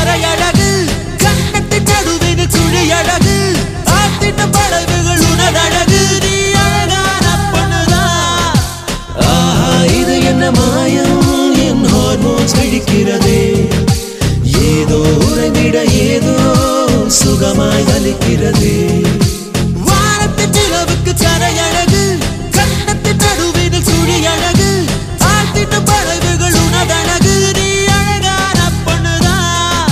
கரையழகு கண்ணத்தின் நடுவில் சுழியழகு ஆத்தின பழகுகள் உனதழகு நீ அழகான பொண்ணுதான் ஆஹா இது என்ன மாயம் என் ஹார்மோன்ஸ் வெடிக்கிறதே ஏதோ உறைவிட ஏதோ சுகமாய் வலிக்கிறதே வானத்தின் நிலவுக்கு கரையழகு கண்ணத்தின் நடுவில் சுழியழகு ஆத்தின பழகுகள் உனதழகு நீ அழகான பொண்ணுதான்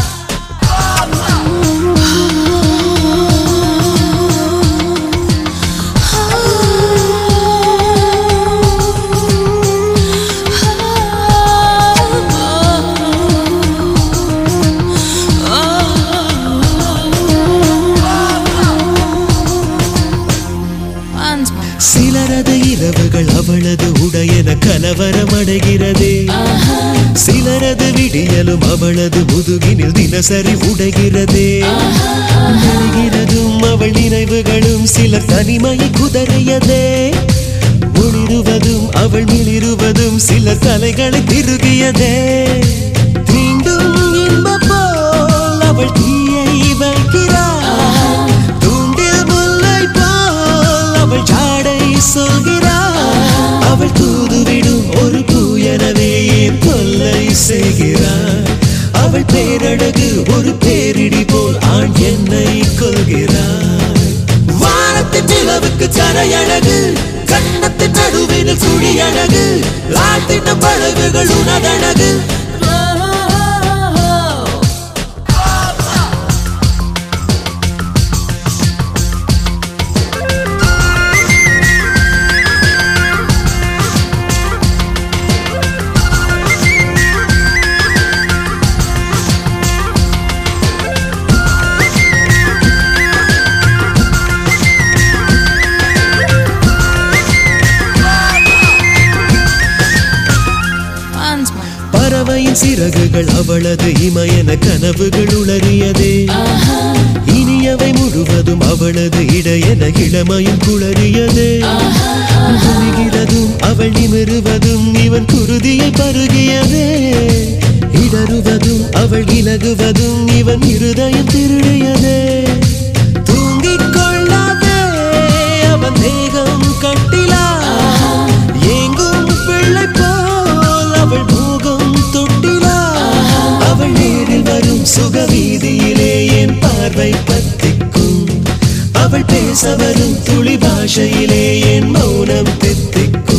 Once more. சிலரது இரவுகள் அவளது உடையென கலவரமடைகிறதே சிலரது விடியலும் அவளது முதுகினில் தினசரி உடைகிறதே நெருகிறதும் அவள் நினைவுகளும் சிலர் தனிமையை குதறியதே ஒளிருவதும் அவள் மிளிருவதும் சிலர் தலைகளை திருகியதே தீண்டும் இன்பம் போல் அவள் தீயை வைக்கிறாள் தூண்டில் முல்லை போல் அவள் ஜாடை சொல்கிறாள் அவள் தூதுவிடும் ஒரு பூ எனவே ஏன் தொல்லை செய்கிறாள் அவள் பேரழகு ஒரு பேரிடி போல் ஆண் என்னை கொள்கிறாள் வானத்தின் நிலவுக்கு கரையழகு கண்ணத்தின் நடுவில் சுழியழகு ஆழ்த்தின பழகுகள் உனதழகு Once more. பறவையின் சிறகுகள் அவளது இமயன கனவுகள் உளறியதே இனியவை முழுவதும் அவளது இடையென இளமையும் குளறியதே குனிகிறதும் அவள் நிமிருவதும் இவன் குருதியை பருகியதே இடறுவதும் அவள் இலகுவதும் இவன் இருதயம் திருடியதே தூங்கிக் கொள்ளாதே அவன் தேகம் கட்டிலா எங்கும் பிள்ளை போல் அவள் மூகம் தொட்டிலா அவள் நேரில் வரும் சுகவீதியிலே என் பார்வை பத்திக்கும் அவள் பேச வரும் துளி பாஷையிலே என் மௌனம் தித்திக்கும்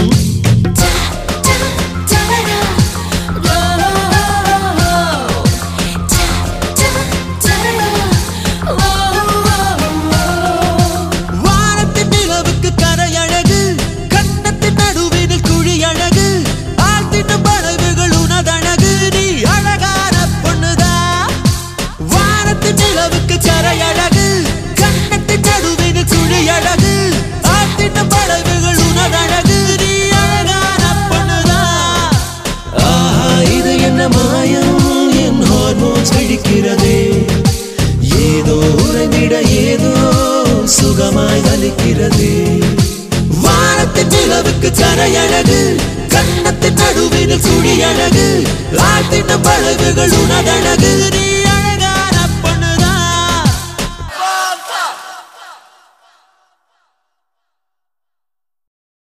வானத்தின் நிலவுக்கு கரையழகு கண்ணத்தின் நடுவில் குழியழகு ஆழ்த்தின பறவைகள் உனதழகு நீ அழகான பொண்ணுதா வானத்தின் நிலவுக்கு கரையழகு கண்ணத்தின் நடுவில் குழியழகு ஆழ்த்தின பறவைகள் உனதழகு நீ அழகான பொண்ணுதா ஆஹா இது என்ன மாயம் என் ஹார்மோன்ஸ் வெடிக்கிறதே ஏதோ உறைவிட ஏதோ சுகமாய் வலிக்கிறதே வானத்தின் நிலவுக்கு கரையழகு கண்ணத்தின் நடுவில் சுழியழகு ஆழ்த்தின பழகுகள் உனதழகு நீ